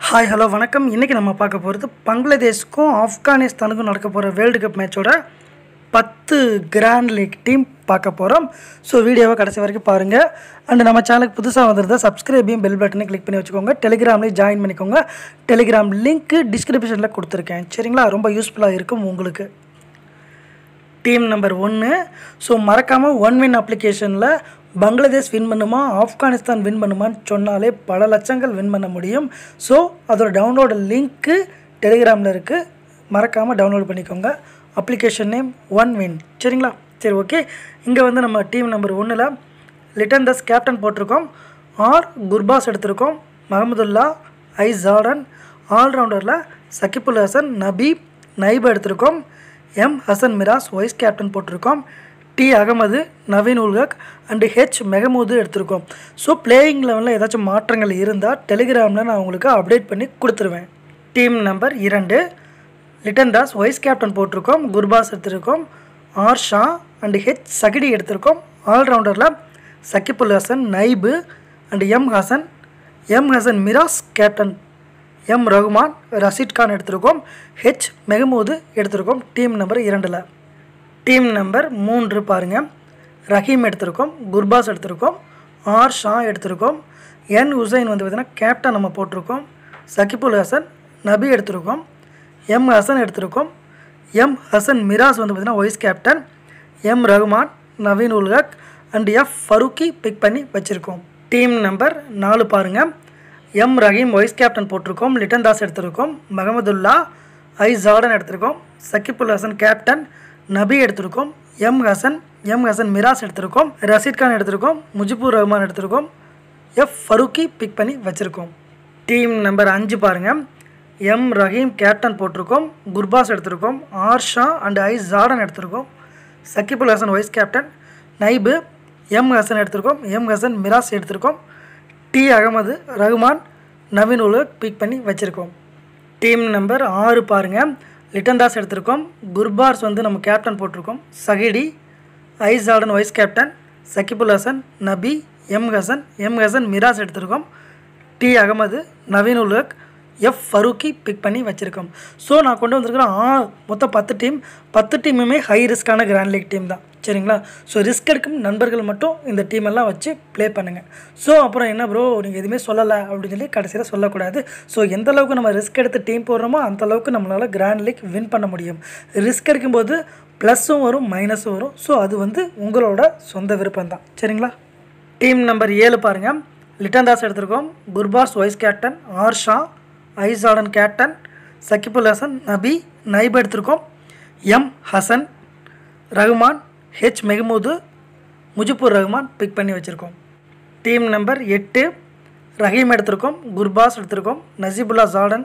hi hello வணக்கம் இன்றைக்கி நம்ம பார்க்க போகிறது பங்களாதேஷ்க்கும் ஆப்கானிஸ்தானுக்கும் நடக்க போகிற வேர்ல்டு கப் மேட்சோட பத்து கிராண்ட் லீக் டீம் பார்க்க போகிறோம் ஸோ வீடியோவை கடைசி வரைக்கும் பாருங்கள் அண்ட் நம்ம சேனலுக்கு புதுசாக வந்திருந்தா சப்ஸ்கிரைபையும் பெல் பட்டனை கிளிக் பண்ணி வச்சுக்கோங்க டெலிகிராம்லேயும் ஜாயின் பண்ணிக்கோங்க டெலிகிராம் லிங்க்கு டிஸ்கிரிப்ஷனில் கொடுத்துருக்கேன் சரிங்களா ரொம்ப யூஸ்ஃபுல்லாக இருக்கும் உங்களுக்கு டீம் நம்பர் ஒன்று ஸோ மறக்காமல் ஒன் வின் அப்ளிகேஷனில் பங்களாதேஷ் வின் பண்ணுமா ஆப்கானிஸ்தான் வின் பண்ணுமான்னு சொன்னாலே பல லட்சங்கள் வின் பண்ண முடியும் ஸோ அதோட டவுன்லோடு லிங்க்கு டெலிகிராமில் இருக்குது மறக்காமல் டவுன்லோட் பண்ணிக்கோங்க அப்ளிகேஷன் நேம் ஒன் வின் சரிங்களா சரி ஓகே இங்கே வந்து நம்ம டீம் நம்பர் ஒன்றில் லிட்டன் தஸ் கேப்டன் போட்டிருக்கோம் ஆர் குர்பாஸ் எடுத்திருக்கோம் மஹமுதுல்லா ஐ ஜார்டன் ஆல்ரவுண்டரில் சகிபுல் ஹசன் நபீப் நைப் எடுத்திருக்கோம் M Hasan Miraz vice captain போட்டிருக்கோம் T Ahmed Naveen Ul Haq and H Mahmud எடுத்திருக்கோம் ஸோ பிளேயிங் லெவலில் ஏதாச்சும் மாற்றங்கள் இருந்தால் டெலிகிராமில் நான் உங்களுக்கு அப்டேட் பண்ணி கொடுத்துருவேன் டீம் நம்பர் இரண்டு லிட்டன் தாஸ் வைஸ் கேப்டன் போட்டிருக்கோம் குர்பாஸ் எடுத்திருக்கோம் ஆர் ஷா அண்டு ஹெச் சகிடி எடுத்திருக்கோம் ஆல்ரவுண்டரில் Shakibul Hasan Naib and M Hasan M Hasan Miraz captain M Rahman Rashid Khan எடுத்திருக்கோம் ஹெச் மெகமூது எடுத்திருக்கோம் டீம் நம்பர் இரண்டில் டீம் நம்பர் மூன்று பாருங்கள் ரஹீம் எடுத்திருக்கோம் குர்பாஸ் எடுத்திருக்கோம் ஆர் ஷா எடுத்திருக்கோம் என் உசைன் வந்து பார்த்திங்கன்னா கேப்டன் நம்ம போட்டிருக்கோம் சகிபுல் ஹசன் நபி எடுத்திருக்கோம் எம் ஹசன் எடுத்திருக்கோம் எம் ஹசன் மிராஸ் வந்து பார்த்திங்கன்னா vice captain M Rahman Naveen Ul Haq and F Farooqi pick பண்ணி வச்சுருக்கோம் டீம் நம்பர் நாலு பாருங்கள் எம் ரஹீம் வைஸ் கேப்டன் போட்டிருக்கோம் லிட்டன் தாஸ் எடுத்திருக்கோம் மஹமதுல்லா ஐ ஜார்டன் எடுத்திருக்கோம் சகிபுல் ஹசன் கேப்டன் நபி எடுத்திருக்கோம் எம் ஹசன் எம் ஹசன் மிராஸ் எடுத்திருக்கோம் ரஷீத் கான் எடுத்திருக்கோம் முஜிபுர் ரஹ்மான் எடுத்திருக்கோம் எஃப் ஃபரூக்கி பிக் பண்ணி வச்சுருக்கோம் டீம் நம்பர் அஞ்சு பாருங்கள் எம் ரஹீம் கேப்டன் போட்டிருக்கோம் குர்பாஸ் எடுத்திருக்கோம் R Shah and I Zadran எடுத்திருக்கோம் Shakibul Hasan vice captain Naib M Hasan எடுத்திருக்கோம் எம் ஹசன் மிராஸ் எடுத்திருக்கோம் டி அகமது ரகுமான் நவீன் உலக் பிக் பண்ணி வச்சுருக்கோம் டீம் நம்பர் ஆறு பாருங்கள் லிட்டன் தாஸ் எடுத்திருக்கோம் குர்பார்ஸ் வந்து நம்ம கேப்டன் போட்டிருக்கோம் சகிடி I Zadran vice captain Shakibul Hasan Nabi M Hasan M Hasan Miraz எடுத்திருக்கோம் T Ahmed Naveen Ul Haq F Farooqi pick பண்ணி வச்சுருக்கோம் ஸோ நான் கொண்டு வந்திருக்கிறேன் ஆ மொத்தம் பத்து டீம் பத்து டீமுமே ஹை ரிஸ்க்கான கிராண்ட் லீக் டீம் தான் சரிங்களா ஸோ ரிஸ்க் எடுக்கும் நண்பர்கள் மட்டும் இந்த டீம் எல்லாம் வச்சு ப்ளே பண்ணுங்கள் ஸோ அப்புறம் என்ன ப்ரோ நீங்கள் எதுவுமே சொல்லலை அப்படின்னு சொல்லி கடைசியில் சொல்லக்கூடாது ஸோ எந்த அளவுக்கு நம்ம ரிஸ்க் எடுத்து டீம் போடுறோமோ அந்த அளவுக்கு நம்மளால் கிராண்ட் லீக் வின் பண்ண முடியும் ரிஸ்க் எடுக்கும்போது ப்ளஸ்ஸும் வரும் மைனஸும் வரும் ஸோ அது வந்து உங்களோட சொந்த விருப்பம் தான் சரிங்களா டீம் நம்பர் ஏழு பாருங்கள் லிட்டன் தாஸ் எடுத்திருக்கோம் Gurbaz vice captain R Shah I Zadran captain Shakibul Hasan Nabi Naib எடுத்திருக்கோம் M Hasan Rahman H Mahmud Mujibur Rahman pick பண்ணி வச்சுருக்கோம் டீம் நம்பர் எட்டு ரஹீம் எடுத்திருக்கோம் குர்பாஸ் எடுத்திருக்கோம் Najibullah Zadran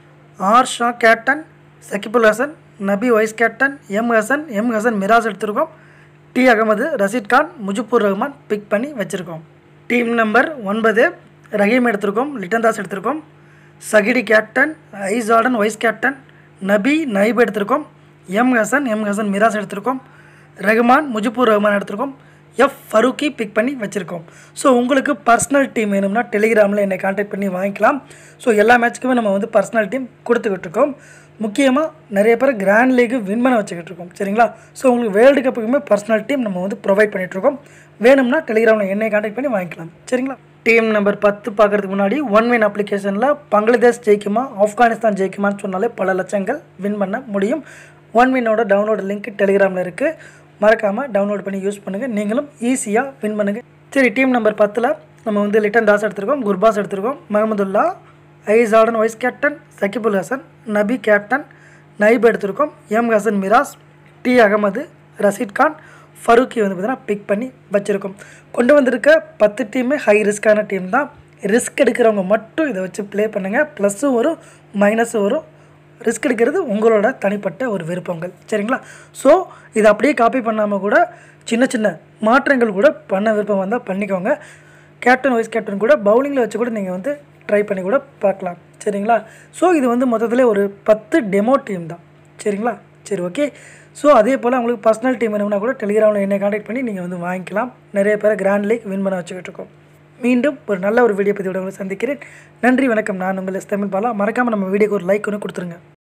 R Shah captain Shakibul Hasan Nabi vice captain M Hasan M Hasan Miraz எடுத்திருக்கோம் டி அகமது ரஷீத் கான் முஜிபுர் ரஹ்மான் பிக் பண்ணி வச்சுருக்கோம் டீம் நம்பர் ஒன்பது ரஹீம் எடுத்திருக்கோம் லிட்டன் தாஸ் எடுத்திருக்கோம் சகிடி captain I Zadran vice captain Nabi Naib எடுத்திருக்கோம் எம் ஹசன் எம் ஹசன் மிராஸ் எடுத்திருக்கோம் ரஹ்மான் முஜிபுர் ரஹ்மான் எடுத்திருக்கோம் எஃப் ஃபரூக்கி பிக் பண்ணி வச்சுருக்கோம் ஸோ உங்களுக்கு பர்சனல் டீம் வேணும்னா டெலிகிராமில் என்னை காண்டாக்ட் பண்ணி வாங்கிக்கலாம் ஸோ எல்லா மேட்ச்சுக்குமே நம்ம வந்து பர்சனல் டீம் கொடுத்துக்கிட்டு இருக்கோம் முக்கியமாக நிறைய பேர் கிராண்ட் லீக் வின் பண்ண வச்சுக்கிட்டு இருக்கோம் சரிங்களா ஸோ உங்களுக்கு வேர்ல்டு கப்புக்குமே பர்சனல் டீம் நம்ம வந்து ப்ரொவைட் பண்ணிகிட்ருக்கோம் வேணும்னா டெலிகிராமில் என்னை காண்டாக்ட் பண்ணி வாங்கிக்கலாம் சரிங்களா டீம் நம்பர் பத்து பார்க்குறதுக்கு முன்னாடி ஒன் வின் அப்ளிகேஷனில் பங்களாதேஷ் ஜெயிக்குமா ஆப்கானிஸ்தான் ஜெயிக்குமான்னு சொன்னாலே பல லட்சங்கள் வின் பண்ண முடியும் ஒன் வின்னோட டவுன்லோட் லிங்க் டெலிகிராமில் இருக்குது மறக்காமல் டவுன்லோட் பண்ணி யூஸ் பண்ணுங்கள் நீங்களும் ஈஸியாக வின் பண்ணுங்கள் சரி டீம் நம்பர் பத்தில் நம்ம வந்து லிட்டன் தாஸ் எடுத்திருக்கோம் குர்பாஸ் எடுத்திருக்கோம் Mahmudullah I Zadran vice captain Shakibul Hasan Nabi captain Naib எடுத்திருக்கோம் எம் ஹசன் மிராஸ் டி அகமது ரஷீத் கான் ஃபரூக்கி வந்து பார்த்தீங்கன்னா பிக் பண்ணி வச்சுருக்கோம் கொண்டு வந்திருக்க பத்து டீமே ஹை ரிஸ்க்கான டீம் தான் ரிஸ்க் எடுக்கிறவங்க மட்டும் இதை வச்சு ப்ளே பண்ணுங்கள் ப்ளஸ்ஸும் வரும் மைனஸும் வரும் ரிஸ்க் எடுக்கிறது உங்களோட தனிப்பட்ட ஒரு விருப்பங்கள் சரிங்களா ஸோ இதை அப்படியே காப்பி பண்ணாமல் கூட சின்ன சின்ன மாற்றங்கள் கூட பண்ண விருப்பம் வந்தால் பண்ணிக்கோங்க கேப்டன் வைஸ் கேப்டன் கூட பவுலிங்கில் வச்சு கூட நீங்கள் வந்து ட்ரை பண்ணி கூட பார்க்கலாம் சரிங்களா ஸோ இது வந்து மொத்தத்தில் ஒரு பத்து டெமோ டீம் தான் சரிங்களா சரி ஓகே ஸோ அதே போல் உங்களுக்கு பர்சனல் டீம் வேணும்னா கூட டெலிகிராமில் என்னை காண்டாக்ட் பண்ணி நீங்கள் வந்து வாங்கிக்கலாம் நிறைய பேரை கிராண்ட் லீக் வின் பண்ண வச்சுக்கிட்டு இருக்கோம் மீண்டும் ஒரு நல்ல ஒரு வீடியோ பதிவோட உங்களை சந்திக்கிறேன் நன்றி வணக்கம் நான் உங்கள் எஸ் தமிழ் பாலா மறக்காமல் நம்ம வீடியோக்கு ஒரு லைக் ஒன்று கொடுத்துருங்க